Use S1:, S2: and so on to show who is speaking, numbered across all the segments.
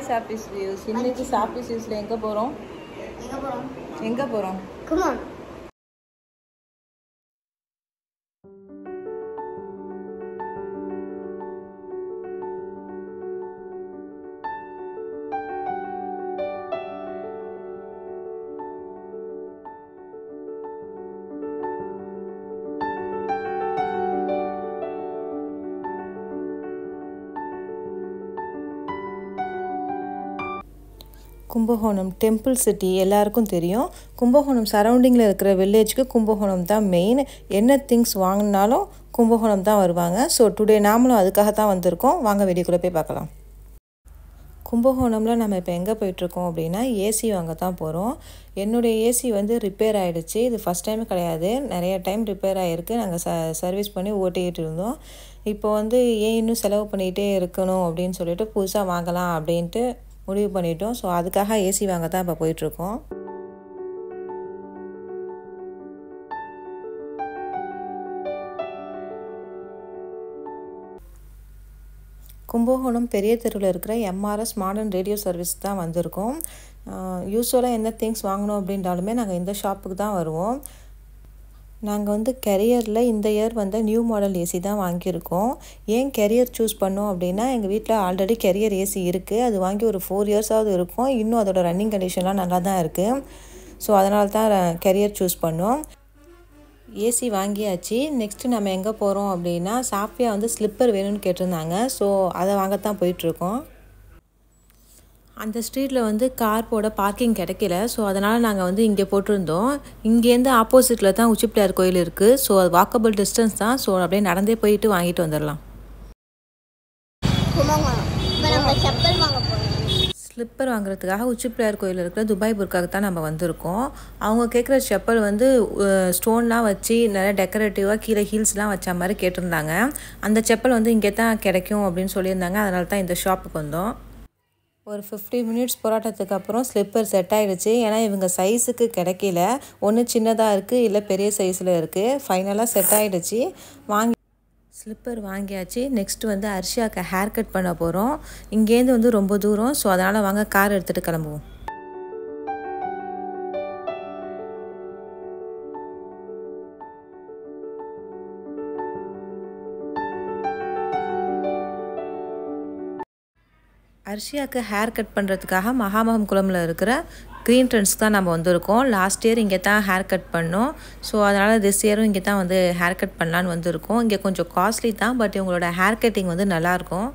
S1: Hi சாப்பிஸ் views இன்னைக்கு சாப்பிஸ் வியூஸில் எங்கே போகிறோம்
S2: எங்க போறோம்
S1: எங்கே போகிறோம்
S2: கமான்
S1: கும்பகோணம் டெம்பிள் சிட்டி எல்லாருக்கும் தெரியும் கும்பகோணம் சரௌண்டிங்கில் இருக்கிற வில்லேஜ்க்கு கும்பகோணம் தான் மெயின் என்ன திங்ஸ் வாங்கினாலும் கும்பகோணம் தான் வருவாங்க ஸோ டுடே நாமளும் அதுக்காக தான் வந்திருக்கோம் வாங்க வெளிக்குள்ளே போய் பார்க்கலாம் கும்பகோணமில் நம்ம இப்போ எங்கே போயிட்டுருக்கோம் அப்படின்னா ஏசி வாங்க தான் போகிறோம் என்னுடைய ஏசி வந்து ரிப்பேர் ஆகிடுச்சு இது ஃபஸ்ட் டைம் கிடையாது நிறைய டைம் ரிப்பேர் ஆகிருக்கு நாங்கள் ச சர்வீஸ் பண்ணி ஓட்டிக்கிட்டு இருந்தோம் இப்போ வந்து ஏன் இன்னும் செலவு பண்ணிகிட்டே இருக்கணும் அப்படின்னு சொல்லிட்டு புதுசாக வாங்கலாம் அப்படின்ட்டு முடிவு பண்ணிட்டோம் ஸோ அதுக்காக ஏசி வாங்க தான் இப்போ போயிட்டுருக்கோம் கும்பகோணம் பெரிய தெருவில் இருக்கிற எம்ஆர்எஸ் மாடர்ன் ரேடியோ சர்வீஸ் தான் வந்திருக்கோம் யூஸ்வலாக என்ன திங்ஸ் வாங்கணும் அப்படின்றாலுமே நாங்கள் இந்த ஷாப்புக்கு தான் வருவோம் நாங்கள் வந்து கெரியரில் இந்த இயர் வந்து நியூ மாடல் ஏசி தான் வாங்கியிருக்கோம் ஏன் கெரியர் சூஸ் பண்ணோம் அப்படின்னா எங்கள் வீட்டில் ஆல்ரெடி கெரியர் ஏசி இருக்குது அது வாங்கி ஒரு ஃபோர் இயர்ஸாவது இருக்கும் இன்னும் அதோட ரன்னிங் கண்டிஷன்லாம் நல்லா தான் இருக்குது ஸோ அதனால தான் கெரியர் சூஸ் பண்ணோம் ஏசி வாங்கியாச்சு நெக்ஸ்ட்டு நம்ம எங்கே போகிறோம் அப்படின்னா சாஃபியா வந்து ஸ்லிப்பர் வேணும்னு கேட்டிருந்தாங்க ஸோ அதை வாங்கத்தான் போயிட்டுருக்கோம் அந்த ஸ்ட்ரீட்டில் வந்து கார் போட பார்க்கிங் கிடைக்கல ஸோ அதனால் நாங்கள் வந்து இங்கே போட்டிருந்தோம் இங்கேருந்து ஆப்போசிட்டில் தான் உச்சி பிள்ளையார் கோயில் இருக்குது ஸோ அது வாக்கபிள் டிஸ்டன்ஸ் தான் ஸோ அப்படியே நடந்தே போயிட்டு வாங்கிட்டு வந்துடலாம்
S2: கும்பகோணம் இப்போ நம்ம செப்பல் வாங்க போறோம்
S1: ஸ்லிப்பர் வாங்குறதுக்காக உச்சி பிள்ளையார் கோயில் இருக்கிற துபாய் புர்க்காக தான் நம்ம வந்திருக்கோம் அவங்க கேட்குற செப்பல் வந்து ஸ்டோன்லாம் வச்சு நிறைய டெக்கரேட்டிவாக கீழே ஹீல்ஸ்லாம் வச்ச மாதிரி கேட்டிருந்தாங்க அந்த செப்பல் வந்து இங்கே தான் கிடைக்கும் அப்படின்னு சொல்லியிருந்தாங்க அதனால தான் இந்த ஷாப்புக்கு வந்தோம் ஒரு ஃபிஃப்டி மினிட்ஸ் போராட்டத்துக்கு அப்புறம் ஸ்லிப்பர் செட் ஆகிடுச்சு ஏன்னா இவங்க சைஸுக்கு கிடைக்கல ஒன்று சின்னதாக இருக்குது இல்லை பெரிய சைஸில் இருக்குது ஃபைனலாக செட் ஆகிடுச்சு வாங்கி ஸ்லிப்பர் வாங்கியாச்சு நெக்ஸ்ட்டு வந்து அர்ஷியாவுக்கு ஹேர் கட் பண்ண போகிறோம் இங்கேருந்து வந்து ரொம்ப தூரம் ஸோ அதனால் வாங்க கார் எடுத்துகிட்டு கிளம்புவோம் அர்ஷியாவுக்கு ஹேர் கட் பண்ணுறதுக்காக மகாமகம் குளமில் இருக்கிற க்ரீன் ட்ரெண்ட்ஸ்க்கு தான் நம்ம வந்திருக்கோம் லாஸ்ட் இயர் இங்கே தான் ஹேர் கட் பண்ணோம் ஸோ அதனால் திஸ் இயரும் இங்கே தான் வந்து ஹேர் கட் பண்ணலான்னு வந்திருக்கோம் இங்கே கொஞ்சம் காஸ்ட்லி தான் பட் இவங்களோட ஹேர் கட்டிங் வந்து நல்லாயிருக்கும்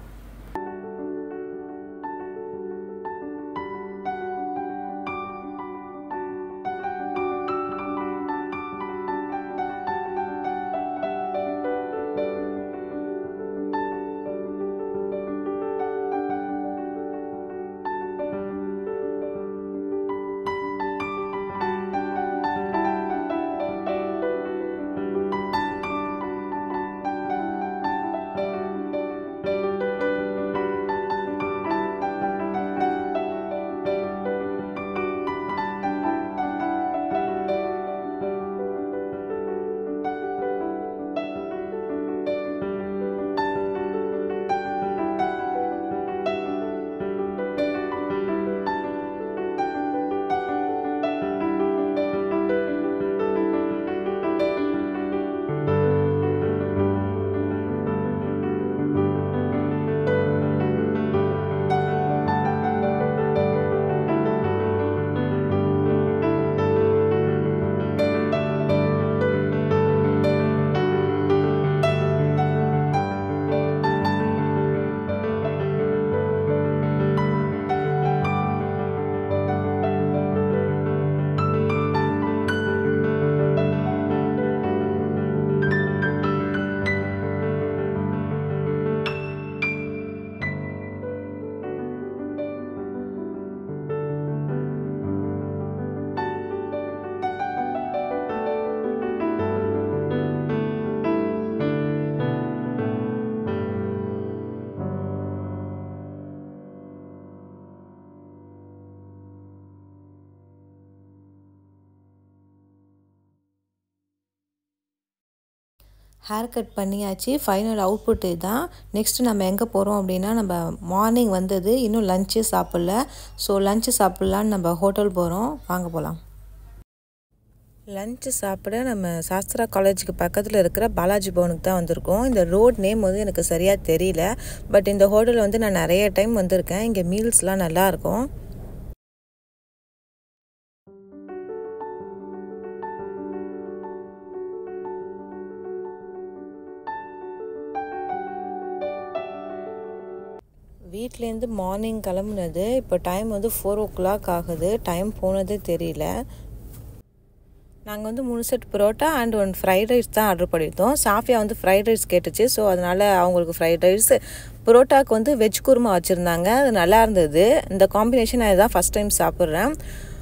S1: ஹேர் கட் பண்ணியாச்சு ஃபைனல் அவுட்புட் இதுதான் நெக்ஸ்ட்டு நம்ம எங்கே போகிறோம் அப்படின்னா நம்ம மார்னிங் வந்தது இன்னும் லஞ்சு சாப்பிடல ஸோ லஞ்சு சாப்பிட்லான்னு நம்ம ஹோட்டல் போகிறோம் வாங்க போகலாம் லஞ்சு சாப்பிட நம்ம சாஸ்திரா காலேஜுக்கு பக்கத்தில் இருக்கிற பாலாஜி பவனுக்கு தான் வந்திருக்கோம் இந்த ரோட் நேம் வந்து எனக்கு சரியாக தெரியல பட் இந்த ஹோட்டலில் வந்து நான் நிறைய டைம் வந்திருக்கேன் இங்கே மீல்ஸ்லாம் நல்லாயிருக்கும் வீட்லேருந்து மார்னிங் கிளம்புனது இப்போ டைம் வந்து ஃபோர் ஓ கிளாக் ஆகுது டைம் போனதே தெரியல நாங்கள் வந்து மூணு set parotta and one fried rice தான் ஆர்டர் பண்ணியிருந்தோம் சாஃபியா வந்து ஃப்ரைட் ரைஸ் கேட்டுச்சு ஸோ அதனால் அவங்களுக்கு ஃப்ரைட் ரைஸ் புரோட்டாக்கு வந்து வெஜ் குருமா வச்சுருந்தாங்க அது நல்லா இருந்தது இந்த காம்பினேஷன் நான் இதான் ஃபஸ்ட் டைம் சாப்பிட்றேன்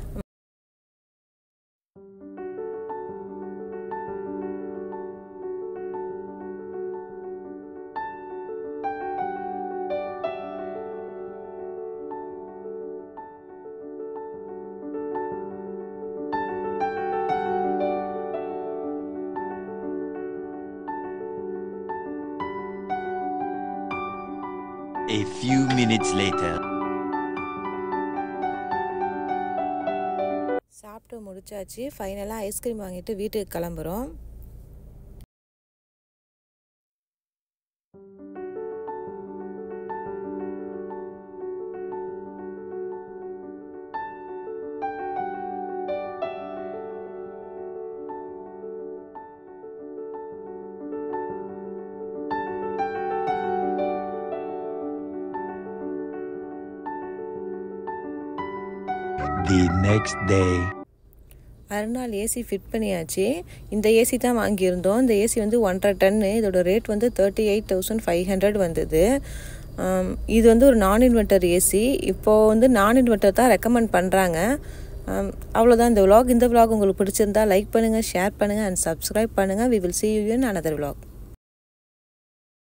S3: A few minutes later.
S1: சாப்பிட்டு முடிச்சாச்சு ஃபைனலாக ஐஸ்கிரீம் வாங்கிட்டு வீட்டுக்கு கிளம்புறோம்
S3: The next day.
S1: மறுநாள் ஏசி ஃபிட் பண்ணியாச்சு இந்த ஏசி தான் வாங்கியிருந்தோம் இந்த ஏசி வந்து ஒன்றரை டன்னு இதோட ரேட் வந்து thirty eight thousand five hundred வந்தது ஆம், இது வந்து ஒரு நான் இன்வெர்ட்டர் ஏசி இப்போது வந்து நான் இன்வெர்ட்டர் தான் ரெக்கமெண்ட் பண்ணுறாங்க அவ்வளோதான் இந்த vlog இந்த vlog உங்களுக்கு பிடிச்சிருந்தா லைக் பண்ணுங்கள் ஷேர் பண்ணுங்கள் அண்ட் சப்ஸ்கிரைப் பண்ணுங்கள் we will see you in another vlog